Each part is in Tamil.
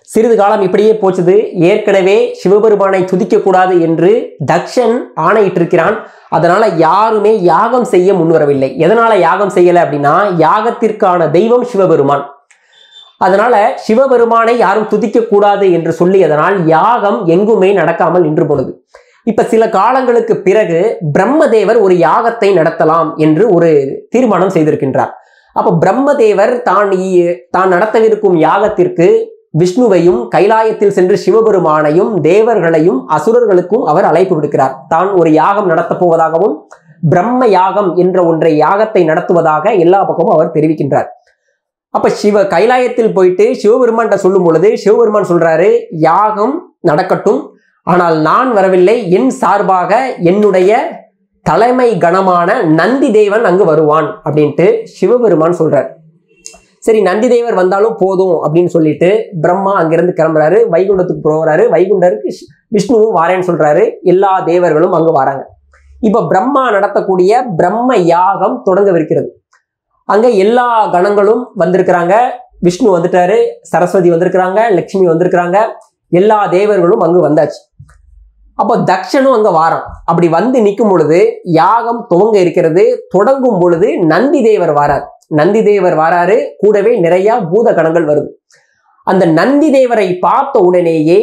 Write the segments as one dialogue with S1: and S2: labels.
S1: சிறிது காலம் இப்படியே போச்சுது ஏற்கனவே சிவபெருமானை துதிக்கக்கூடாது என்று தக்ஷன் ஆணையிட்டிருக்கிறான் அதனால யாருமே யாகம் செய்ய முன்வரவில்லை எதனால யாகம் செய்யல அப்படின்னா யாகத்திற்கான தெய்வம் சிவபெருமான் அதனால சிவபெருமானை யாரும் துதிக்க கூடாது என்று சொல்லியதனால் யாகம் எங்குமே நடக்காமல் நின்று போனது இப்ப சில காலங்களுக்கு பிறகு பிரம்மதேவர் ஒரு யாகத்தை நடத்தலாம் என்று ஒரு தீர்மானம் செய்திருக்கின்றார் அப்ப பிரம்மதேவர் தான் இ- தான் நடத்தவிருக்கும் யாகத்திற்கு விஷ்ணுவையும் கைலாயத்தில் சென்று சிவபெருமானையும் தேவர்களையும் அசுரர்களுக்கும் அவர் அழைப்பு விடுக்கிறார் தான் ஒரு யாகம் நடத்தப் போவதாகவும் பிரம்ம யாகம் என்ற ஒன்றை யாகத்தை நடத்துவதாக எல்லா பக்கமும் அவர் தெரிவிக்கின்றார் அப்ப சிவ கைலாயத்தில் போயிட்டு சிவபெருமான்கிட்ட சொல்லும் பொழுது சிவபெருமான் சொல்றாரு யாகம் நடக்கட்டும் ஆனால் நான் வரவில்லை என் சார்பாக என்னுடைய தலைமை கணமான நந்தி தேவன் அங்கு வருவான் அப்படின்ட்டு சிவபெருமான் சொல்றார் சரி நந்தி தேவர் வந்தாலும் போதும் அப்படின்னு சொல்லிட்டு பிரம்மா அங்கிருந்து கிளம்புறாரு வைகுண்டத்துக்கு போறாரு வைகுண்டருக்கு ஷ்- விஷ்ணுவும் வாரேன்னு சொல்றாரு எல்லா தேவர்களும் அங்கு வராங்க இப்ப பிரம்மா நடத்தக்கூடிய பிரம்ம யாகம் தொடங்கவிருக்கிறது அங்க எல்லா கணங்களும் வந்திருக்கிறாங்க விஷ்ணு வந்துட்டாரு சரஸ்வதி வந்திருக்கிறாங்க லட்சுமி வந்திருக்கிறாங்க எல்லா தேவர்களும் அங்கு வந்தாச்சு அப்போ தக்ஷனும் அங்க வாரான் அப்படி வந்து நிற்கும் பொழுது யாகம் துவங்க இருக்கிறது தொடங்கும் பொழுது நந்தி தேவர் வாரார் நந்தி தேவர் வாராரு கூடவே நிறைய பூத கணங்கள் வருது அந்த நந்தி தேவரை பார்த்த உடனேயே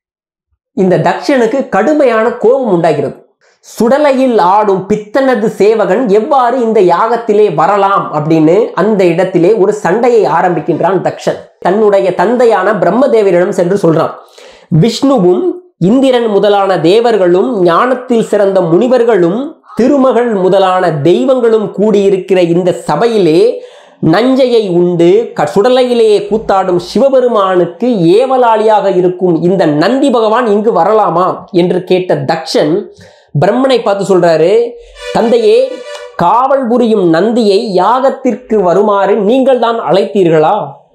S1: இந்த தக்ஷனுக்கு கடுமையான கோபம் உண்டாகிறது சுடலையில் ஆடும் பித்தனது சேவகன் எவ்வாறு இந்த யாகத்திலே வரலாம் அப்படின்னு அந்த இடத்திலே ஒரு சண்டையை ஆரம்பிக்கின்றான் தக்ஷன் தன்னுடைய தந்தையான பிரம்மதேவரிடம் சென்று சொல்றான் விஷ்ணுவும் இந்திரன் முதலான தேவர்களும் ஞானத்தில் சிறந்த முனிவர்களும் திருமகள் முதலான தெய்வங்களும் கூடியிருக்கிற இந்த சபையிலே நஞ்சையை உண்டு க- சுடலையிலே கூத்தாடும் சிவபெருமானுக்கு ஏவலாளியாக இருக்கும் இந்த நந்தி பகவான் இங்கு வரலாமா என்று கேட்ட தக்ஷன் பிரம்மனை பார்த்து சொல்றாரு தந்தையே காவல் புரியும் நந்தியை யாகத்திற்கு வருமாறு நீங்கள் தான் அழைத்தீர்களா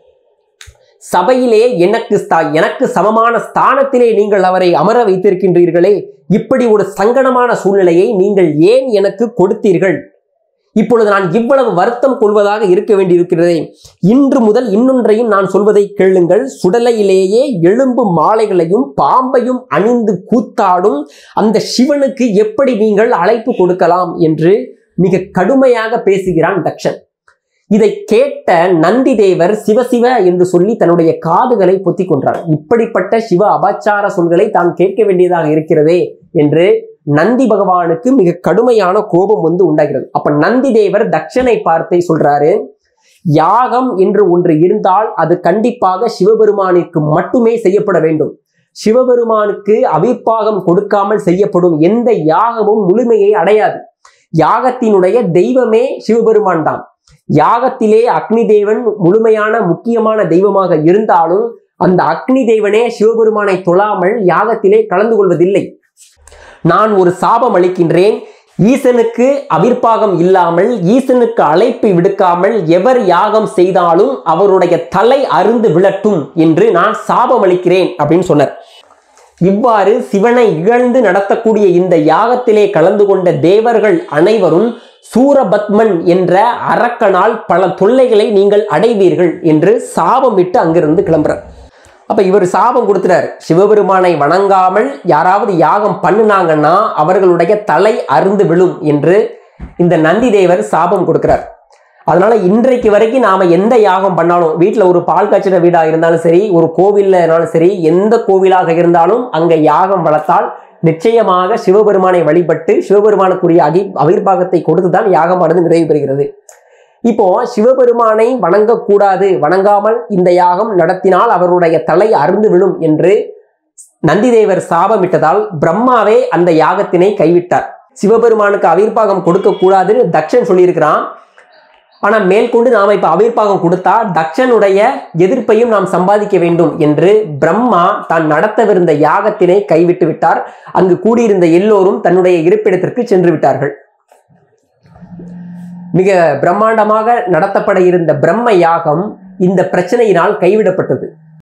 S1: சபையிலே எனக்கு ஸ்தா- எனக்கு சமமான ஸ்தானத்திலே நீங்கள் அவரை அமர வைத்திருக்கின்றீர்களே இப்படி ஒரு சங்கடமான சூழ்நிலையை நீங்கள் ஏன் எனக்கு கொடுத்தீர்கள் இப்பொழுது நான் இவ்வளவு வருத்தம் கொள்வதாக இருக்க வேண்டியிருக்கிறதே இன்று முதல் இன்னொன்றையும் நான் சொல்வதை கேளுங்கள் சுடலையிலேயே எலும்பு மாலைகளையும் பாம்பையும் அணிந்து கூத்தாடும் அந்த சிவனுக்கு எப்படி நீங்கள் அழைப்பு கொடுக்கலாம் என்று மிக கடுமையாக பேசுகிறான் தக்ஷன் இதை கேட்ட நந்தி தேவர் சிவசிவ என்று சொல்லி தன்னுடைய காதுகளை பொத்திக் கொன்றார் இப்படிப்பட்ட சிவ அபச்சார சொல்களை தான் கேட்க வேண்டியதாக இருக்கிறதே என்று நந்தி பகவானுக்கு மிக கடுமையான கோபம் வந்து உண்டாகிறது அப்ப நந்தி தேவர் தக்ஷனை பார்த்தே சொல்றாரு யாகம் என்று ஒன்று இருந்தால் அது கண்டிப்பாக சிவபெருமானிற்கு மட்டுமே செய்யப்பட வேண்டும் சிவபெருமானுக்கு அவிப்பாகம் கொடுக்காமல் செய்யப்படும் எந்த யாகமும் முழுமையை அடையாது யாகத்தினுடைய தெய்வமே சிவபெருமான் தான் யாகத்திலே அக்னி தேவன் முழுமையான முக்கியமான தெய்வமாக இருந்தாலும் அந்த அக்னி தேவனே சிவபெருமானை தொழாமல் யாகத்திலே கலந்து கொள்வதில்லை நான் ஒரு சாபம் அளிக்கின்றேன் ஈசனுக்கு அவிர்ப்பாகம் இல்லாமல் ஈசனுக்கு அழைப்பு விடுக்காமல் எவர் யாகம் செய்தாலும் அவருடைய தலை அருந்து விழட்டும் என்று நான் சாபம் அளிக்கிறேன் அப்படின்னு சொன்னார் இவ்வாறு சிவனை இகழ்ந்து நடத்தக்கூடிய இந்த யாகத்திலே கலந்து கொண்ட தேவர்கள் அனைவரும் சூரபத்மன் என்ற அரக்கனால் பல தொல்லைகளை நீங்கள் அடைவீர்கள் என்று சாபமிட்டு அங்கிருந்து கிளம்புறார் அப்ப இவர் சாபம் கொடுத்துறார் சிவபெருமானை வணங்காமல் யாராவது யாகம் பண்ணுனாங்கன்னா அவர்களுடைய தலை அருந்து விழும் என்று இந்த நந்தி தேவர் சாபம் கொடுக்கிறார் அதனால இன்றைக்கு வரைக்கும் நாம எந்த யாகம் பண்ணாலும் வீட்டில் ஒரு பால் காய்ச்சின வீடா இருந்தாலும் சரி ஒரு கோவில்னாலும் சரி எந்த கோவிலாக இருந்தாலும் அங்க யாகம் வளர்த்தால் நிச்சயமாக சிவபெருமானை வழிபட்டு சிவபெருமானுக்குரிய அகி அவிர்வாகத்தை கொடுத்து தான் யாகமானது நிறைவு பெறுகிறது இப்போ சிவபெருமானை வணங்கக்கூடாது வணங்காமல் இந்த யாகம் நடத்தினால் அவருடைய தலை அருந்து விழும் என்று நந்திதேவர் சாபமிட்டதால் பிரம்மாவே அந்த யாகத்தினை கைவிட்டார் சிவபெருமானுக்கு அவிர்ப்பாகம் கொடுக்க கூடாதுன்னு தக்ஷன் சொல்லியிருக்கிறான் ஆனா மேற்கொண்டு நாம இப்ப அவிர்ப்பாகம் கொடுத்தா தக்ஷனுடைய எதிர்ப்பையும் நாம் சம்பாதிக்க வேண்டும் என்று பிரம்மா தான் நடத்தவிருந்த யாகத்தினை கைவிட்டு விட்டார் அங்கு கூடியிருந்த எல்லோரும் தன்னுடைய இருப்பிடத்திற்கு சென்று விட்டார்கள் மிக பிரம்மாண்டமாக நடத்தப்பட இருந்த பிரம்ம யாகம் இந்த பிரச்சனையினால் கைவிடப்பட்டது